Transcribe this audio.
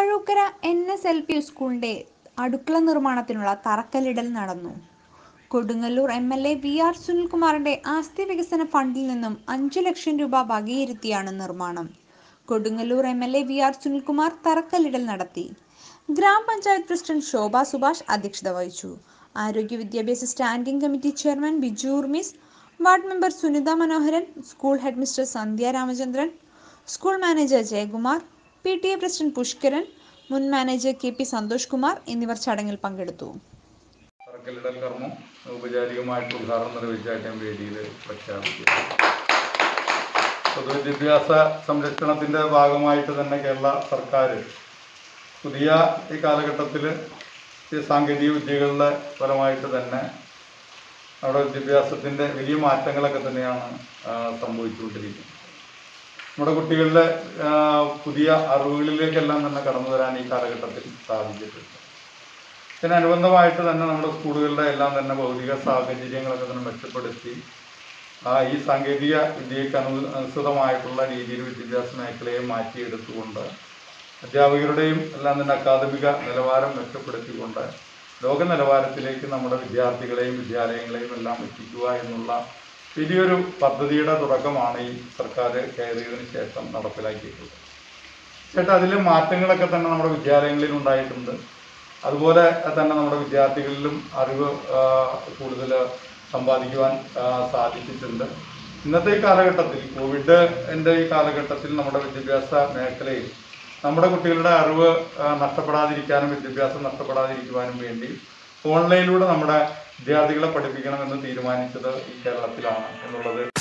താഴൂക്കര N S L P സ്കൂളിന്റെ അടുക്കള നിർമ്മാണത്തിനുള്ള തറക്കല്ലിടൽ നടന്നു Kodungallur M L A V R സുനിൽകുമാറിന്റെ ആസ്തി വികസന ഫണ്ടിൽ നിന്നും അഞ്ചു ലക്ഷം രൂപ വകയിരുത്തിയാണ് നിർമ്മാണം Kodungallur M L A V R Sunilkumar തറക്കല്ലിടൽ നടത്തി ഗ്രാമപഞ്ചായത്ത് പ്രസിഡന്റ് ശോഭ സുഭാഷ് അധ്യക്ഷത വഹിച്ചു ആരോഗ്യ വിദ്യാഭ്യാസ standing committee chairman Biju Urmis ward member Sunitha Manoharan school headmistress Sandhya Ramachandran school manager Jayakumar P T A president Pushkaran മുൻ manager K P Santhosh Kumar എന്നിവർ ചടങ്ങിൽ പങ്കെടുത്തു തറക്കല്ലിടൽ കർമ്മം ഔപചാരികമായിട്ട് ഉദ്ഘാടനം നിർവഹിച്ചായിട്ട് ഞാൻ വേദിയിൽ പ്രഖ്യാപിച്ചു പൊതുവിദ്യാഭ്യാസ സംരക്ഷണത്തിൻ്റെ ഭാഗമായിട്ട് തന്നെ കേരള സർക്കാർ പുതിയ ഈ കാലഘട്ടത്തിൽ ഈ സാങ്കേതിക വിദ്യകളുടെ ഫലമായിട്ട് തന്നെ നമ്മുടെ വിദ്യാഭ്യാസത്തിൻ്റെ വലിയ മാറ്റങ്ങളൊക്കെ തന്നെയാണ് ആ, സംഭവിച്ചുകൊണ്ടിരിക്കുന്നത് നമ്മുടെ കുട്ടികളുടെ ആ, പുതിയ അറിവുകളിലേക്കെല്ലാം തന്നെ കടന്നു വരാൻ ഈ കാലഘട്ടത്തിൽ സാധിച്ചിട്ടുണ്ട് ഇതിനനുബന്ധമായിട്ട് തന്നെ നമ്മുടെ സ്കൂളുകളുടെ എല്ലാം തന്നെ ഭൗതിക സാഹചര്യങ്ങളൊക്കെ തന്നെ മെച്ചപ്പെടുത്തി ആ ഈ സാങ്കേതിക വിദ്യയ്ക്ക് അനു അനുസൃതമായിട്ടുള്ള രീതിയിൽ വിദ്യാഭ്യാസ മേഖലയെ മാറ്റിയെടുത്തുകൊണ്ട് അധ്യാപകരുടെയും എല്ലാം തന്നെ അക്കാദമിക നിലവാരം മെച്ചപ്പെടുത്തിക്കൊണ്ട് ലോക നിലവാരത്തിലേക്ക് നമ്മുടെ വിദ്യാർത്ഥികളെയും വിദ്യാലയങ്ങളെയും എല്ലാം എത്തിക്കുക എന്നുള്ള വലിയൊരു പദ്ധതിയുടെ തുടക്കമാണ് ഈ സർക്കാർ കയറിയതിന് ശേഷം നടപ്പിലാക്കിയിട്ടുള്ളത് ചേട്ടാ അതിൽ മാറ്റങ്ങളൊക്കെ തന്നെ നമ്മുടെ വിദ്യാലയങ്ങളിൽ ഉണ്ടായിട്ടുണ്ട് അതുപോലെ തന്നെ നമ്മുടെ വിദ്യാർത്ഥികളിലും അറിവ് ആ, കൂടുതൽ സമ്പാദിക്കുവാൻ ആ, സാധിച്ചിട്ടുണ്ട് ഇന്നത്തെ ഈ കാലഘട്ടത്തിൽ കോവിഡിൻ്റെ ഈ കാലഘട്ടത്തിൽ നമ്മുടെ വിദ്യാഭ്യാസ മേഖലയിൽ നമ്മുടെ കുട്ടികളുടെ അറിവ് ആ, നഷ്ടപ്പെടാതിരിക്കാനും വിദ്യാഭ്യാസം നഷ്ടപ്പെടാതിരിക്കുവാനും വേണ്ടി ഓൺലൈനിലൂടെ നമ്മുടെ വിദ്യാർത്ഥികളെ പഠിപ്പിക്കണമെന്ന് തീരുമാനിച്ചത് ഈ കേരളത്തിലാണ് എന്നുള്ളത്